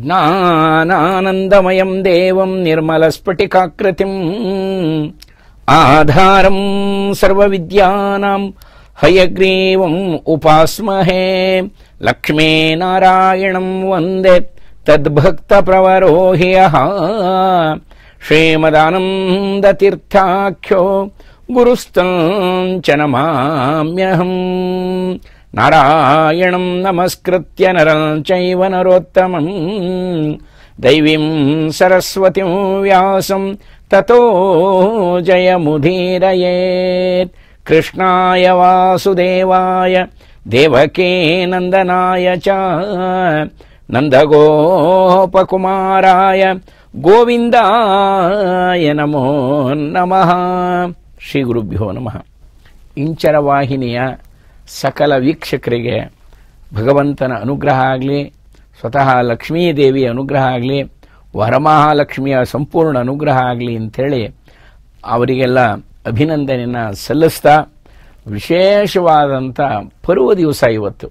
ಜ್ಞಾನಾನಂದಮಯಂ ದೇವಂ ನಿರ್ಮಲಸ್ಫಟಿಕಾಕೃತಿಂ ಆಧಾರಂ ಸರ್ವವಿದ್ಯಾನಾಂ ಹಯಗ್ರೀವಂ ಉಪಾಸ್ಮಹೇ ಲಕ್ಷ್ಮೀನಾರಾಯಣಂ ವಂದೇ ತದ್ಭಕ್ತಪ್ರವರೋ ಹಿ ಯಃ ಶ್ರೀಮದಾನಂದತೀರ್ಥಾಖ್ಯೋ ಗುರುಸ್ತಂಚ ನಮಾಮ್ಯಹಂ ನಾರಾಯಣಂ ನಮಸ್ಕೃತ್ಯ ನರಂ ಚೈವ ನರೋತ್ತಮಂ ದೈವೀಂ ಸರಸ್ವತಿಂ ವ್ಯಾಸಂ ತತೋ ಜಯಮುದೀರಯೇತ್ ಕೃಷ್ಣಾಯ ವಾಸುದೇವಾಯ ದೇವಕೇ ನಂದನಾಯ ಚ ನಂದಗೋಪಕುಮಾರಾಯ ಗೋವಿಂದಾಯ ನಮೋ ನಮಃ ಶ್ರೀ ಗುರುಭ್ಯೋ ನಮಃ ಇಂಚರ ವಾಹಿನಿಯ ಸಕಲ ವೀಕ್ಷಕರಿಗೆ ಭಗವಂತನ ಅನುಗ್ರಹ ಆಗಲಿ ಸ್ವತಃ ಲಕ್ಷ್ಮೀದೇವಿಯ ಅನುಗ್ರಹ ಆಗಲಿ ವರಮಹಾಲಕ್ಷ್ಮಿಯ ಸಂಪೂರ್ಣ ಅನುಗ್ರಹ ಆಗಲಿ ಅಂಥೇಳಿ ಅವರಿಗೆಲ್ಲ ಅಭಿನಂದನೆಯನ್ನು ಸಲ್ಲಿಸ್ತಾ ವಿಶೇಷವಾದಂಥ ಪರ್ವ ದಿವಸ ಇವತ್ತು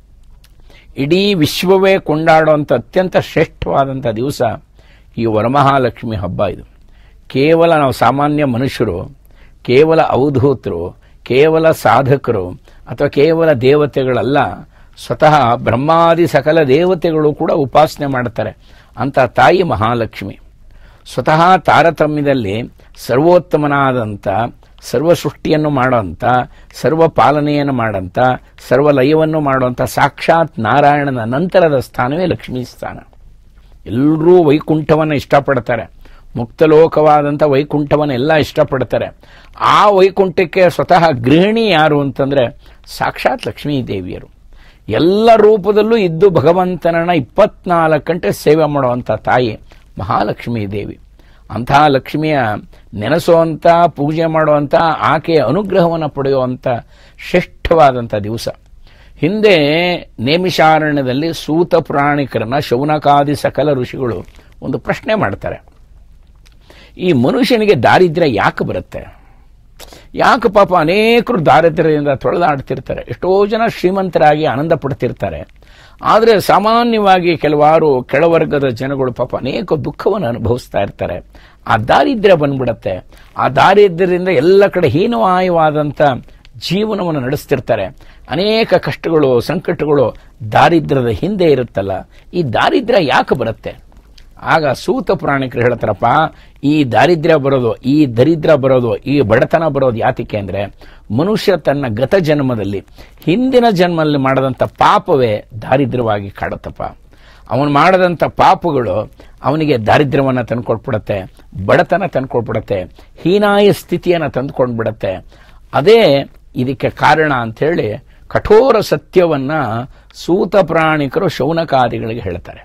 ಇಡೀ ವಿಶ್ವವೇ ಕೊಂಡಾಡುವಂಥ ಅತ್ಯಂತ ಶ್ರೇಷ್ಠವಾದಂಥ ದಿವಸ ಈ ವರಮಹಾಲಕ್ಷ್ಮಿ ಹಬ್ಬ ಇದು ಕೇವಲ ನಾವು ಸಾಮಾನ್ಯ ಮನುಷ್ಯರು ಕೇವಲ ಅವಧೂತರು ಕೇವಲ ಸಾಧಕರು ಅಥವಾ ಕೇವಲ ದೇವತೆಗಳಲ್ಲ ಸ್ವತಃ ಬ್ರಹ್ಮಾದಿ ಸಕಲ ದೇವತೆಗಳು ಕೂಡ ಉಪಾಸನೆ ಮಾಡ್ತಾರೆ ಅಂತ ತಾಯಿ ಮಹಾಲಕ್ಷ್ಮಿ ಸ್ವತಃ ತಾರತಮ್ಯದಲ್ಲಿ ಸರ್ವೋತ್ತಮನಾದಂಥ ಸರ್ವ ಸೃಷ್ಟಿಯನ್ನು ಮಾಡೋಂಥ ಸರ್ವ ಪಾಲನೆಯನ್ನು ಮಾಡೋಂಥ ಸರ್ವ ಲಯವನ್ನು ಮಾಡುವಂಥ ಸಾಕ್ಷಾತ್ ನಾರಾಯಣನ ನಂತರದ ಸ್ಥಾನವೇ ಲಕ್ಷ್ಮೀ ಸ್ಥಾನ ಎಲ್ಲರೂ ವೈಕುಂಠವನ್ನು ಇಷ್ಟಪಡ್ತಾರೆ ಮುಕ್ತಲೋಕವಾದಂಥ ವೈಕುಂಠವನ್ನು ಎಲ್ಲ ಇಷ್ಟಪಡ್ತಾರೆ ಆ ವೈಕುಂಠಕ್ಕೆ ಸ್ವತಃ ಗೃಹಿಣಿ ಯಾರು ಅಂತಂದರೆ ಸಾಕ್ಷಾತ್ ಲಕ್ಷ್ಮೀ ದೇವಿಯರು ಎಲ್ಲ ರೂಪದಲ್ಲೂ ಇದ್ದು ಭಗವಂತನನ್ನ ಇಪ್ಪತ್ನಾಲ್ಕು ಗಂಟೆ ಸೇವೆ ಮಾಡುವಂಥ ತಾಯಿ ಮಹಾಲಕ್ಷ್ಮೀ ದೇವಿ ಅಂತಹ ಲಕ್ಷ್ಮಿಯ ನೆನೆಸುವಂಥ ಪೂಜೆ ಮಾಡುವಂಥ ಆಕೆಯ ಅನುಗ್ರಹವನ್ನು ಪಡೆಯುವಂಥ ಶ್ರೇಷ್ಠವಾದಂಥ ದಿವಸ ಹಿಂದೆ ನೇಮಿಷಾರಣ್ಯದಲ್ಲಿ ಸೂತ ಪುರಾಣಿಕರನ್ನ ಶೌನಕಾದಿ ಸಕಲ ಋಷಿಗಳು ಒಂದು ಪ್ರಶ್ನೆ ಮಾಡ್ತಾರೆ ಈ ಮನುಷ್ಯನಿಗೆ ದಾರಿದ್ರ್ಯ ಯಾಕೆ ಬರುತ್ತೆ ಯಾಕೆ ಪಾಪ ಅನೇಕರು ದಾರಿದ್ರ್ಯದಿಂದ ತೊಳೆದಾಡ್ತಿರ್ತಾರೆ ಎಷ್ಟೋ ಜನ ಶ್ರೀಮಂತರಾಗಿ ಆನಂದ ಪಡ್ತಿರ್ತಾರೆ ಆದರೆ ಸಾಮಾನ್ಯವಾಗಿ ಕೆಲವಾರು ಕೆಳವರ್ಗದ ಜನಗಳು ಪಾಪ ಅನೇಕ ದುಃಖವನ್ನು ಅನುಭವಿಸ್ತಾ ಇರ್ತಾರೆ ಆ ದಾರಿದ್ರ್ಯ ಬಂದ್ಬಿಡತ್ತೆ ಆ ದಾರಿದ್ರ್ಯದಿಂದ ಎಲ್ಲ ಕಡೆ ಹೀನವಾಯವಾದಂಥ ಜೀವನವನ್ನು ನಡೆಸ್ತಿರ್ತಾರೆ ಅನೇಕ ಕಷ್ಟಗಳು ಸಂಕಟಗಳು ದಾರಿದ್ರ್ಯದ ಹಿಂದೆ ಇರುತ್ತಲ್ಲ ಈ ದಾರಿದ್ರ್ಯ ಯಾಕೆ ಬರುತ್ತೆ ಆಗ ಸೂತ ಪುರಾಣಿಕರು ಹೇಳ್ತಾರಪ್ಪ ಈ ದಾರಿದ್ರ್ಯ ಬರೋದು ಈ ದರಿದ್ರ ಬರೋದು ಈ ಬಡತನ ಬರೋದು ಯಾತಕ್ಕೆ ಅಂದ್ರೆ ಮನುಷ್ಯ ತನ್ನ ಗತ ಜನ್ಮದಲ್ಲಿ ಹಿಂದಿನ ಜನ್ಮದಲ್ಲಿ ಮಾಡದಂಥ ಪಾಪವೇ ದಾರಿದ್ರ್ಯವಾಗಿ ಕಾಡುತ್ತಪ್ಪ ಅವನು ಮಾಡದಂಥ ಪಾಪಗಳು ಅವನಿಗೆ ದಾರಿದ್ರ್ಯವನ್ನು ತಂದ್ಕೊಟ್ಬಿಡತ್ತೆ ಬಡತನ ತಂದ್ಕೊಟ್ಬಿಡತ್ತೆ ಹೀನಾಯ ಸ್ಥಿತಿಯನ್ನು ತಂದುಕೊಂಡ್ಬಿಡತ್ತೆ ಅದೇ ಇದಕ್ಕೆ ಕಾರಣ ಅಂಥೇಳಿ ಕಠೋರ ಸತ್ಯವನ್ನ ಸೂತ ಪ್ರಾಣಿಕರು ಶೌನಕಾದಿಗಳಿಗೆ ಹೇಳ್ತಾರೆ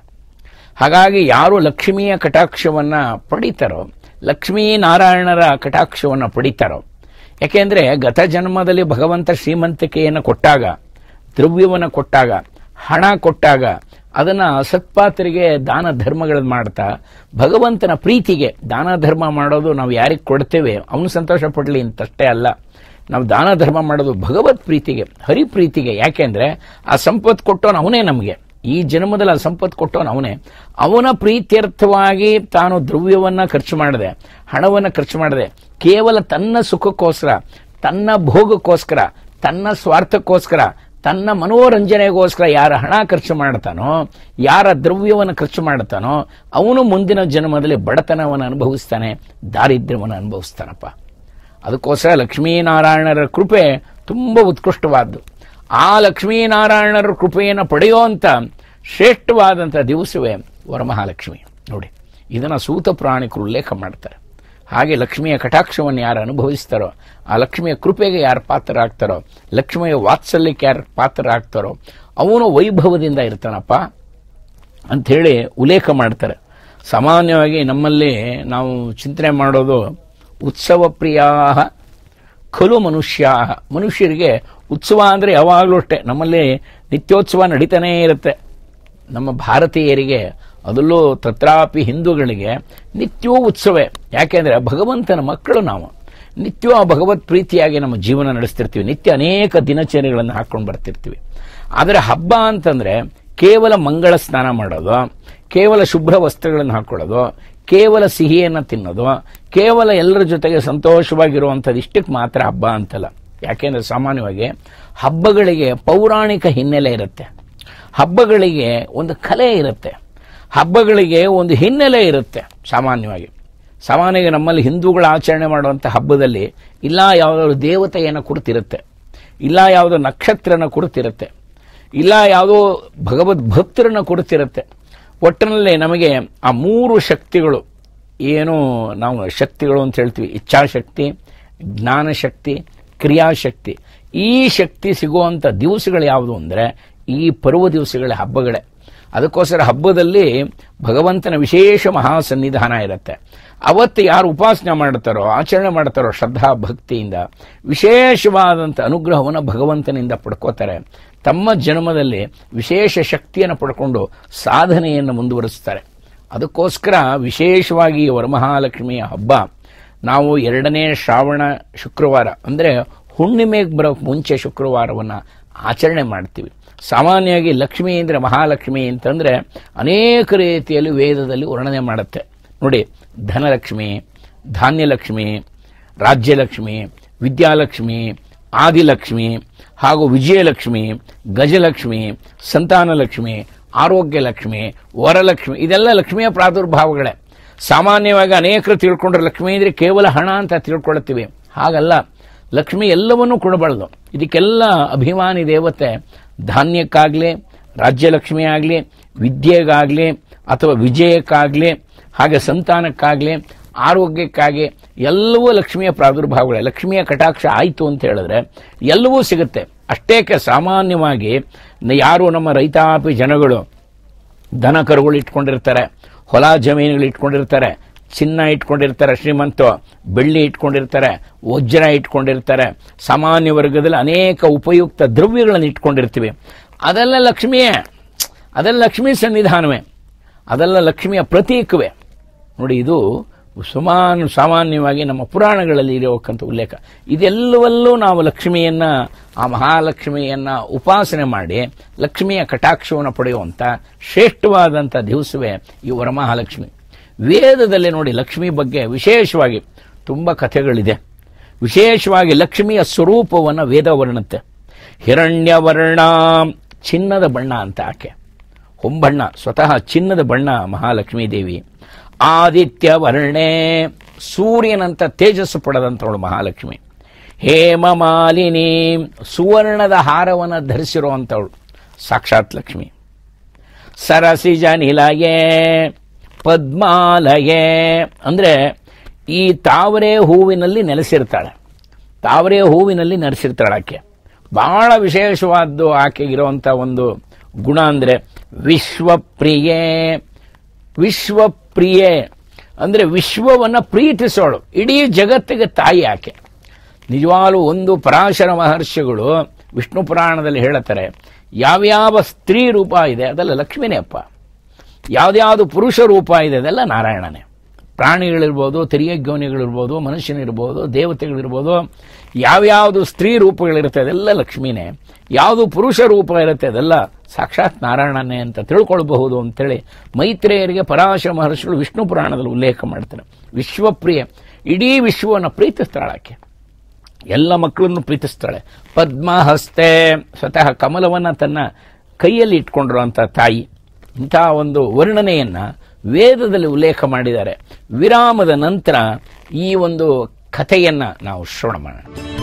ಹಾಗಾಗಿ ಯಾರು ಲಕ್ಷ್ಮಿಯ ಕಟಾಕ್ಷವನ್ನ ಪಡಿತಾರೋ ಲಕ್ಷ್ಮೀ ನಾರಾಯಣರ ಕಟಾಕ್ಷವನ್ನು ಪಡಿತಾರೋ ಯಾಕೆಂದ್ರೆ ಗತ ಜನ್ಮದಲ್ಲಿ ಭಗವಂತ ಶ್ರೀಮಂತಿಕೆಯನ್ನು ಕೊಟ್ಟಾಗ ದ್ರವ್ಯವನ್ನು ಕೊಟ್ಟಾಗ ಹಣ ಕೊಟ್ಟಾಗ ಅದನ್ನ ಸತ್ಪಾತರಿಗೆ ದಾನ ಧರ್ಮಗಳನ್ನು ಮಾಡ್ತಾ ಭಗವಂತನ ಪ್ರೀತಿಗೆ ದಾನ ಧರ್ಮ ಮಾಡೋದು ನಾವು ಯಾರಿಗೆ ಕೊಡ್ತೇವೆ ಅವನು ಸಂತೋಷ ಪಡಲಿ ಅಂತಷ್ಟೇ ಅಲ್ಲ ನಾವು ದಾನ ಧರ್ಮ ಮಾಡೋದು ಭಗವತ್ ಪ್ರೀತಿಗೆ ಹರಿ ಪ್ರೀತಿಗೆ ಯಾಕೆಂದ್ರೆ ಆ ಸಂಪತ್ತು ಕೊಟ್ಟವನು ಅವನೇ ನಮಗೆ ಈ ಜನ್ಮದಲ್ಲಿ ಆ ಸಂಪತ್ತು ಕೊಟ್ಟವನು ಅವನೇ ಅವನ ಪ್ರೀತ್ಯರ್ಥವಾಗಿ ತಾನು ದ್ರವ್ಯವನ್ನ ಖರ್ಚು ಮಾಡದೆ ಹಣವನ್ನು ಖರ್ಚು ಮಾಡದೆ ಕೇವಲ ತನ್ನ ಸುಖಕ್ಕೋಸ್ಕರ ತನ್ನ ಭೋಗಕ್ಕೋಸ್ಕರ ತನ್ನ ಸ್ವಾರ್ಥಕ್ಕೋಸ್ಕರ ತನ್ನ ಮನೋರಂಜನೆಗೋಸ್ಕರ ಯಾರ ಹಣ ಖರ್ಚು ಮಾಡ್ತಾನೋ ಯಾರ ದ್ರವ್ಯವನ್ನು ಖರ್ಚು ಮಾಡ್ತಾನೋ ಅವನು ಮುಂದಿನ ಜನ್ಮದಲ್ಲಿ ಬಡತನವನ್ನು ಅನುಭವಿಸ್ತಾನೆ ದಾರಿದ್ರ್ಯವನ್ನು ಅನುಭವಿಸ್ತಾನಪ್ಪ ಅದಕ್ಕೋಸ್ಕರ ಲಕ್ಷ್ಮೀನಾರಾಯಣರ ಕೃಪೆ ತುಂಬ ಉತ್ಕೃಷ್ಟವಾದ್ದು ಆ ಲಕ್ಷ್ಮೀನಾರಾಯಣರ ಕೃಪೆಯನ್ನು ಪಡೆಯುವಂಥ ಶ್ರೇಷ್ಠವಾದಂಥ ದಿವಸವೇ ವರಮಹಾಲಕ್ಷ್ಮಿ ನೋಡಿ ಇದನ್ನು ಸೂತ ಪುರಾಣಿಕರು ಉಲ್ಲೇಖ ಮಾಡ್ತಾರೆ ಹಾಗೆ ಲಕ್ಷ್ಮಿಯ ಕಟಾಕ್ಷವನ್ನು ಯಾರು ಅನುಭವಿಸ್ತಾರೋ ಆ ಲಕ್ಷ್ಮಿಯ ಕೃಪೆಗೆ ಯಾರು ಪಾತ್ರರಾಗ್ತಾರೋ ಲಕ್ಷ್ಮಿಯ ವಾತ್ಸಲ್ಯಕ್ಕೆ ಯಾರು ಪಾತ್ರರಾಗ್ತಾರೋ ಅವನು ವೈಭವದಿಂದ ಇರ್ತಾನಪ್ಪ ಅಂಥೇಳಿ ಉಲ್ಲೇಖ ಮಾಡ್ತಾರೆ ಸಾಮಾನ್ಯವಾಗಿ ನಮ್ಮಲ್ಲಿ ನಾವು ಚಿಂತನೆ ಮಾಡೋದು ಉತ್ಸವ ಪ್ರಿಯಾ ಖಲು ಮನುಷ್ಯ ಮನುಷ್ಯರಿಗೆ ಉತ್ಸವ ಅಂದರೆ ಯಾವಾಗಲೂ ಅಷ್ಟೇ ನಮ್ಮಲ್ಲಿ ನಿತ್ಯೋತ್ಸವ ನಡೀತಾನೇ ಇರುತ್ತೆ ನಮ್ಮ ಭಾರತೀಯರಿಗೆ ಅದರಲ್ಲೂ ತತ್ರಾಪಿ ಹಿಂದೂಗಳಿಗೆ ನಿತ್ಯವೂ ಉತ್ಸವೇ ಯಾಕೆಂದರೆ ಭಗವಂತನ ಮಕ್ಕಳು ನಾವು ನಿತ್ಯ ಆ ಭಗವತ್ ಪ್ರೀತಿಯಾಗಿ ನಮ್ಮ ಜೀವನ ನಡೆಸ್ತಿರ್ತೀವಿ ನಿತ್ಯ ಅನೇಕ ದಿನಚರಿಗಳನ್ನು ಹಾಕೊಂಡು ಬರ್ತಿರ್ತೀವಿ ಆದರೆ ಹಬ್ಬ ಅಂತಂದ್ರೆ ಕೇವಲ ಮಂಗಳ ಸ್ನಾನ ಮಾಡೋದು ಕೇವಲ ಶುಭ್ರ ವಸ್ತ್ರಗಳನ್ನು ಹಾಕೊಳ್ಳೋದು ಕೇವಲ ಸಿಹಿಯನ್ನು ತಿನ್ನೋದು ಕೇವಲ ಎಲ್ಲರ ಜೊತೆಗೆ ಸಂತೋಷವಾಗಿರುವಂಥದ್ದು ಇಷ್ಟಕ್ಕೆ ಮಾತ್ರ ಹಬ್ಬ ಅಂತಲ್ಲ ಯಾಕೆಂದ್ರೆ ಸಾಮಾನ್ಯವಾಗಿ ಹಬ್ಬಗಳಿಗೆ ಪೌರಾಣಿಕ ಹಿನ್ನೆಲೆ ಇರುತ್ತೆ ಹಬ್ಬಗಳಿಗೆ ಒಂದು ಕಲೆ ಇರುತ್ತೆ ಹಬ್ಬಗಳಿಗೆ ಒಂದು ಹಿನ್ನೆಲೆ ಇರುತ್ತೆ ಸಾಮಾನ್ಯವಾಗಿ ಸಾಮಾನ್ಯವಾಗಿ ನಮ್ಮಲ್ಲಿ ಹಿಂದೂಗಳು ಆಚರಣೆ ಮಾಡುವಂಥ ಹಬ್ಬದಲ್ಲಿ ಇಲ್ಲ ಯಾವುದಾದ್ರು ದೇವತೆಯನ್ನು ಕುರಿತಿರುತ್ತೆ ಇಲ್ಲ ಯಾವುದೋ ನಕ್ಷತ್ರನ ಕುರಿತಿರುತ್ತೆ ಇಲ್ಲ ಯಾವುದೋ ಭಗವದ್ ಭಕ್ತರನ್ನ ಕುರಿತಿರುತ್ತೆ ಒಟ್ಟಿನಲ್ಲಿ ನಮಗೆ ಆ ಮೂರು ಶಕ್ತಿಗಳು ಏನು ನಾವು ಶಕ್ತಿಗಳು ಅಂತ ಹೇಳ್ತೀವಿ ಇಚ್ಛಾಶಕ್ತಿ ಜ್ಞಾನಶಕ್ತಿ ಕ್ರಿಯಾಶಕ್ತಿ ಈ ಶಕ್ತಿ ಸಿಗುವಂಥ ದಿವಸಗಳು ಯಾವುದು ಅಂದರೆ ಈ ಪರ್ವ ದಿವಸಗಳ ಹಬ್ಬಗಳೇ ಅದಕ್ಕೋಸ್ಕರ ಹಬ್ಬದಲ್ಲಿ ಭಗವಂತನ ವಿಶೇಷ ಮಹಾಸನ್ನಿಧಾನ ಇರುತ್ತೆ ಅವತ್ತು ಯಾರು ಉಪಾಸನೆ ಮಾಡ್ತಾರೋ ಆಚರಣೆ ಮಾಡ್ತಾರೋ ಶ್ರದ್ಧಾ ಭಕ್ತಿಯಿಂದ ವಿಶೇಷವಾದಂಥ ಅನುಗ್ರಹವನ್ನು ಭಗವಂತನಿಂದ ಪಡ್ಕೋತಾರೆ ತಮ್ಮ ಜನ್ಮದಲ್ಲಿ ವಿಶೇಷ ಶಕ್ತಿಯನ್ನು ಪಡ್ಕೊಂಡು ಸಾಧನೆಯನ್ನು ಮುಂದುವರಿಸ್ತಾರೆ ಅದಕ್ಕೋಸ್ಕರ ವಿಶೇಷವಾಗಿ ಈ ವರಮಹಾಲಕ್ಷ್ಮಿಯ ಹಬ್ಬ ನಾವು ಎರಡನೇ ಶ್ರಾವಣ ಶುಕ್ರವಾರ ಅಂದರೆ ಹುಣ್ಣಿಮೆಗೆ ಬರೋಕ್ಕೆ ಮುಂಚೆ ಶುಕ್ರವಾರವನ್ನು ಆಚರಣೆ ಮಾಡ್ತೀವಿ ಸಾಮಾನ್ಯವಾಗಿ ಲಕ್ಷ್ಮಿ ಅಂದರೆ ಮಹಾಲಕ್ಷ್ಮಿ ಅಂತಂದರೆ ಅನೇಕ ರೀತಿಯಲ್ಲಿ ವೇದದಲ್ಲಿ ವರ್ಣನೆ ಮಾಡುತ್ತೆ ನೋಡಿ ಧನಲಕ್ಷ್ಮಿ ಧಾನ್ಯಲಕ್ಷ್ಮಿ ರಾಜ್ಯಲಕ್ಷ್ಮಿ ವಿದ್ಯಾಲಕ್ಷ್ಮಿ ಆದಿಲಕ್ಷ್ಮಿ ಹಾಗೂ ವಿಜಯಲಕ್ಷ್ಮಿ ಗಜಲಕ್ಷ್ಮಿ ಸಂತಾನಲಕ್ಷ್ಮಿ ಆರೋಗ್ಯ ಲಕ್ಷ್ಮಿ ವರಲಕ್ಷ್ಮಿ ಇದೆಲ್ಲ ಲಕ್ಷ್ಮಿಯ ಪ್ರಾದುರ್ಭಾವಗಳೇ ಸಾಮಾನ್ಯವಾಗಿ ಅನೇಕರು ತಿಳ್ಕೊಂಡ್ರೆ ಲಕ್ಷ್ಮಿ ಅಂದರೆ ಕೇವಲ ಹಣ ಅಂತ ತಿಳ್ಕೊಳ್ತೀವಿ ಹಾಗಲ್ಲ ಲಕ್ಷ್ಮಿ ಎಲ್ಲವನ್ನೂ ಕೊಡಬಾರ್ದು ಇದಕ್ಕೆಲ್ಲ ಅಭಿಮಾನಿ ದೇವತೆ ಧಾನ್ಯಕ್ಕಾಗಲಿ ರಾಜ್ಯಲಕ್ಷ್ಮಿ ಆಗಲಿ ವಿದ್ಯೆಗಾಗಲಿ ಅಥವಾ ವಿಜಯಕ್ಕಾಗಲಿ ಹಾಗೆ ಸಂತಾನಕ್ಕಾಗಲಿ ಆರೋಗ್ಯಕ್ಕಾಗಿ ಎಲ್ಲವೂ ಲಕ್ಷ್ಮಿಯ ಪ್ರಾದುರ್ಭಾವಗಳೇ ಲಕ್ಷ್ಮಿಯ ಕಟಾಕ್ಷ ಆಯಿತು ಅಂತ ಹೇಳಿದ್ರೆ ಎಲ್ಲವೂ ಸಿಗುತ್ತೆ ಅಷ್ಟೇಕೆ ಸಾಮಾನ್ಯವಾಗಿ ನ- ಯಾರು ನಮ್ಮ ರೈತಾಪಿ ಜನಗಳು ದನ ಕರುಗಳು ಇಟ್ಕೊಂಡಿರ್ತಾರೆ ಹೊಲ ಜಮೀನುಗಳು ಇಟ್ಕೊಂಡಿರ್ತಾರೆ ಚಿನ್ನ ಇಟ್ಕೊಂಡಿರ್ತಾರೆ ಶ್ರೀಮಂತ ಬೆಳ್ಳಿ ಇಟ್ಕೊಂಡಿರ್ತಾರೆ ವಜ್ರ ಇಟ್ಕೊಂಡಿರ್ತಾರೆ ಸಾಮಾನ್ಯ ವರ್ಗದಲ್ಲಿ ಅನೇಕ ಉಪಯುಕ್ತ ದ್ರವ್ಯಗಳನ್ನು ಇಟ್ಕೊಂಡಿರ್ತೀವಿ ಅದೆಲ್ಲ ಲಕ್ಷ್ಮಿಯೇ ಅದೆಲ್ಲ ಲಕ್ಷ್ಮೀ ಸನ್ನಿಧಾನವೇ ಅದೆಲ್ಲ ಲಕ್ಷ್ಮಿಯ ಪ್ರತೀಕವೇ ನೋಡಿ ಇದು ಸುಮಾನು ಸಾಮಾನ್ಯವಾಗಿ ನಮ್ಮ ಪುರಾಣಗಳಲ್ಲಿ ಇರೋಕ್ಕಂಥ ಉಲ್ಲೇಖ ಇದೆಲ್ಲವಲ್ಲೂ ನಾವು ಲಕ್ಷ್ಮಿಯನ್ನ ಆ ಮಹಾಲಕ್ಷ್ಮಿಯನ್ನ ಉಪಾಸನೆ ಮಾಡಿ ಲಕ್ಷ್ಮಿಯ ಕಟಾಕ್ಷವನ್ನು ಪಡೆಯುವಂಥ ಶ್ರೇಷ್ಠವಾದಂಥ ದಿವಸವೇ ಈ ವರಮಹಾಲಕ್ಷ್ಮಿ ವೇದದಲ್ಲಿ ನೋಡಿ ಲಕ್ಷ್ಮಿ ಬಗ್ಗೆ ವಿಶೇಷವಾಗಿ ತುಂಬ ಕಥೆಗಳಿದೆ ವಿಶೇಷವಾಗಿ ಲಕ್ಷ್ಮಿಯ ಸ್ವರೂಪವನ್ನು ವೇದ ವರ್ಣುತ್ತೆ ಹಿರಣ್ಯವರ್ಣ ಚಿನ್ನದ ಬಣ್ಣ ಅಂತ ಆಕೆ ಹೊಂಬಣ್ಣ ಸ್ವತಃ ಚಿನ್ನದ ಬಣ್ಣ ಮಹಾಲಕ್ಷ್ಮೀ ದೇವಿ ಆದಿತ್ಯ ವರ್ಣೆ ಸೂರ್ಯನಂತ ತೇಜಸ್ಸು ಪಡೆದಂಥವಳು ಮಹಾಲಕ್ಷ್ಮಿ ಹೇಮಮಾಲಿನಿ ಸುವರ್ಣದ ಹಾರವನ್ನು ಧರಿಸಿರುವಂಥವಳು ಸಾಕ್ಷಾತ್ ಲಕ್ಷ್ಮಿ ಸರಸಿಜ ನಿಲಯೇ ಪದ್ಮಾಲಯೇ ಅಂದರೆ ಈ ತಾವರೆ ಹೂವಿನಲ್ಲಿ ನೆಲೆಸಿರ್ತಾಳೆ ತಾವರೆ ಹೂವಿನಲ್ಲಿ ನೆಲೆಸಿರ್ತಾಳೆ ಆಕೆ ಬಹಳ ವಿಶೇಷವಾದ್ದು ಆಕೆಗಿರುವಂಥ ಒಂದು ಗುಣ ಅಂದರೆ ವಿಶ್ವಪ್ರಿಯೆ ವಿಶ್ವಪ್ರಿಯೆ ಅಂದರೆ ವಿಶ್ವವನ್ನು ಪ್ರೀತಿಸೋಳು ಇಡೀ ಜಗತ್ತಿಗೆ ತಾಯಿ ಆಕೆ ನಿಜವಾಗ್ಲೂ ಒಂದು ಪರಾಶರ ಮಹರ್ಷಿಗಳು ವಿಷ್ಣು ಪುರಾಣದಲ್ಲಿ ಹೇಳುತ್ತಾರೆ ಯಾವ್ಯಾವ ಸ್ತ್ರೀ ರೂಪ ಇದೆ ಅದೆಲ್ಲ ಲಕ್ಷ್ಮೀನೇ ಅಪ್ಪ ಯಾವ್ದ್ಯಾವುದು ಪುರುಷ ರೂಪ ಇದೆ ಅದೆಲ್ಲ ನಾರಾಯಣನೇ ಪ್ರಾಣಿಗಳಿರ್ಬೋದು ತಿರಿಯಗ್ಯೋನಿಗಳಿರ್ಬೋದು ಮನುಷ್ಯನಿರ್ಬೋದು ದೇವತೆಗಳಿರ್ಬೋದು ಯಾವ್ಯಾವುದು ಸ್ತ್ರೀ ರೂಪಗಳಿರುತ್ತೆ ಅದೆಲ್ಲ ಲಕ್ಷ್ಮೀನೇ ಯಾವುದು ಪುರುಷ ರೂಪ ಇರುತ್ತೆ ಅದೆಲ್ಲ ಸಾಕ್ಷಾತ್ ನಾರಾಯಣನೇ ಅಂತ ತಿಳ್ಕೊಳ್ಬಹುದು ಅಂತೇಳಿ ಮೈತ್ರೇಯರಿಗೆ ಪರಾಶರ ಮಹರ್ಷಿಗಳು ವಿಷ್ಣು ಪುರಾಣದಲ್ಲಿ ಉಲ್ಲೇಖ ಮಾಡ್ತಾರೆ ವಿಶ್ವಪ್ರಿಯ ಇಡೀ ವಿಶ್ವವನ್ನು ಪ್ರೀತಿಸ್ತಾಳಾಕೆ ಎಲ್ಲ ಮಕ್ಕಳನ್ನು ಪ್ರೀತಿಸ್ತಾಳೆ ಪದ್ಮಹಸ್ತೆ ಸ್ವತಃ ಕಮಲವನ್ನು ತನ್ನ ಕೈಯಲ್ಲಿ ಇಟ್ಕೊಂಡಿರುವಂಥ ತಾಯಿ ಇಂಥ ಒಂದು ವರ್ಣನೆಯನ್ನು ವೇದದಲ್ಲಿ ಉಲ್ಲೇಖ ಮಾಡಿದ್ದಾರೆ ವಿರಾಮದ ನಂತರ ಈ ಒಂದು ಕಥೆಯನ್ನು ನಾವು ಶ್ರವಣ ಮಾಡೋಣ